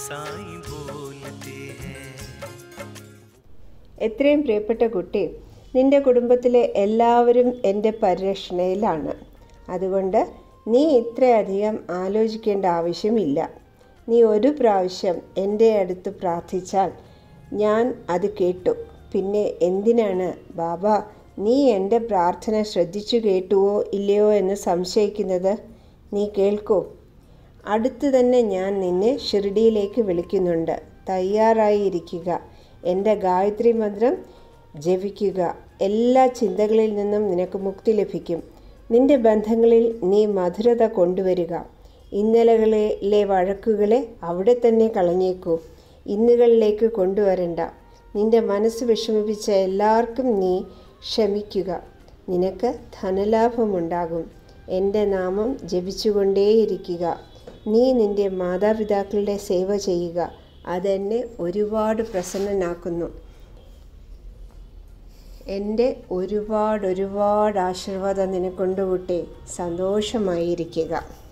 साईं बोलते हैं എത്രയും പ്രിയപ്പെട്ട കുട്ടി നിന്റെ കുടുംബത്തിലെ എല്ലാവരും എൻ്റെ പരിരക്ഷണയിലാണ് അതുകൊണ്ട് നീ ഇത്രയധികം ആലോചിക്കേണ്ട ആവശ്യമില്ല നീ ഒരു പ്രാവശ്യം എൻ്റെ അടുത്ത് പ്രാർത്ഥിച്ചാൽ ഞാൻ അത് കേട്ടു പിന്നെ എന്തിനാണ് ബാബ നീ എൻ്റെ പ്രാർത്ഥന ശ്രദ്ധിച്ചു കേട്ടുവോ ഇല്ലയോ എന്ന് സംശയിക്കുന്നത് നീ കേൾക്കൂ അടുത്ത് തന്നെ ഞാൻ നിന്നെ ഷിർഡിയിലേക്ക് വിളിക്കുന്നുണ്ട് തയ്യാറായിരിക്കുക എൻ്റെ ഗായത്രി മന്ത്രം ജപിക്കുക എല്ലാ ചിന്തകളിൽ നിന്നും നിനക്ക് മുക്തി ലഭിക്കും നിന്റെ ബന്ധങ്ങളിൽ നീ മധുരത കൊണ്ടുവരിക ഇന്നലകളിലെ വഴക്കുകളെ അവിടെ തന്നെ കളഞ്ഞേക്കൂ ഇന്നുകളിലേക്ക് കൊണ്ടുവരണ്ട നിന്റെ മനസ്സ് വിഷമിപ്പിച്ച എല്ലാവർക്കും നീ ക്ഷമിക്കുക നിനക്ക് ധനലാഭമുണ്ടാകും എൻ്റെ നാമം ജപിച്ചുകൊണ്ടേയിരിക്കുക നീ നിന്റെ മാതാപിതാക്കളുടെ സേവ ചെയ്യുക അതെന്നെ ഒരുപാട് പ്രസന്നനാക്കുന്നു എൻ്റെ ഒരുപാട് ഒരുപാട് ആശീർവാദം നിനക്കൊണ്ടുകൂട്ടെ സന്തോഷമായിരിക്കുക